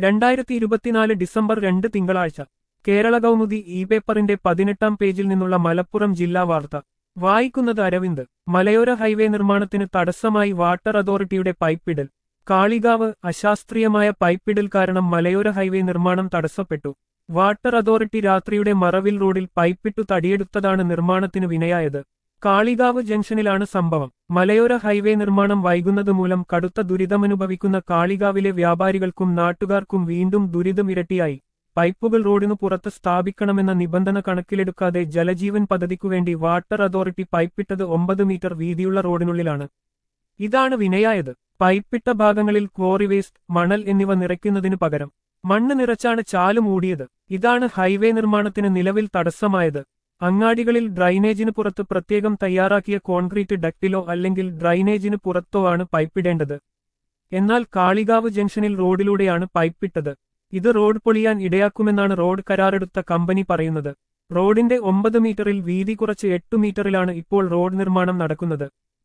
രണ്ടായിരത്തി ഇരുപത്തിനാല് ഡിസംബർ രണ്ട് തിങ്കളാഴ്ച കേരള കൗമുദി ഇ പേപ്പറിന്റെ പതിനെട്ടാം പേജിൽ നിന്നുള്ള മലപ്പുറം ജില്ലാ വാർത്ത വായിക്കുന്നത് അരവിന്ദ് മലയോര ഹൈവേ നിർമ്മാണത്തിന് തടസ്സമായി വാട്ടർ അതോറിറ്റിയുടെ പൈപ്പിടൽ കാളികാവ് അശാസ്ത്രീയമായ പൈപ്പിടൽ കാരണം മലയോര ഹൈവേ നിർമ്മാണം തടസ്സപ്പെട്ടു വാട്ടർ അതോറിറ്റി രാത്രിയുടെ മറവിൽ റോഡിൽ പൈപ്പിട്ടു തടിയെടുത്തതാണ് നിർമ്മാണത്തിന് വിനയായത് കാളികാവ് ജംഗ്ഷനിലാണ് സംഭവം മലയോര ഹൈവേ നിർമ്മാണം വൈകുന്നതുമൂലം കടുത്ത ദുരിതമനുഭവിക്കുന്ന കാളികാവിലെ വ്യാപാരികൾക്കും നാട്ടുകാർക്കും വീണ്ടും ദുരിതം ഇരട്ടിയായി പൈപ്പുകൾ റോഡിനു പുറത്ത് സ്ഥാപിക്കണമെന്ന നിബന്ധന കണക്കിലെടുക്കാതെ ജലജീവൻ പദ്ധതിക്കുവേണ്ടി വാട്ടർ അതോറിറ്റി പൈപ്പിട്ടത് ഒമ്പത് മീറ്റർ വീതിയുള്ള റോഡിനുള്ളിലാണ് ഇതാണ് വിനയായത് പൈപ്പിട്ട ഭാഗങ്ങളിൽ ക്വാറി വേസ്റ്റ് മണൽ എന്നിവ നിറയ്ക്കുന്നതിനു പകരം മണ്ണ് നിറച്ചാണ് ചാല് മൂടിയത് ഇതാണ് ഹൈവേ നിർമ്മാണത്തിന് നിലവിൽ തടസ്സമായത് അങ്ങാടികളിൽ ഡ്രൈനേജിന് പുറത്ത് പ്രത്യേകം തയ്യാറാക്കിയ കോൺക്രീറ്റ് ഡക്റ്റിലോ അല്ലെങ്കിൽ ഡ്രൈനേജിന് പുറത്തോ ആണ് പൈപ്പിടേണ്ടത് എന്നാൽ കാളികാവ് ജംഗ്ഷനിൽ റോഡിലൂടെയാണ് പൈപ്പിട്ടത് ഇത് റോഡ് പൊളിയാൻ ഇടയാക്കുമെന്നാണ് റോഡ് കരാറെടുത്ത കമ്പനി പറയുന്നത് റോഡിന്റെ ഒമ്പത് മീറ്ററിൽ വീതി കുറച്ച് എട്ട് മീറ്ററിലാണ് ഇപ്പോൾ റോഡ് നിർമ്മാണം നടക്കുന്നത്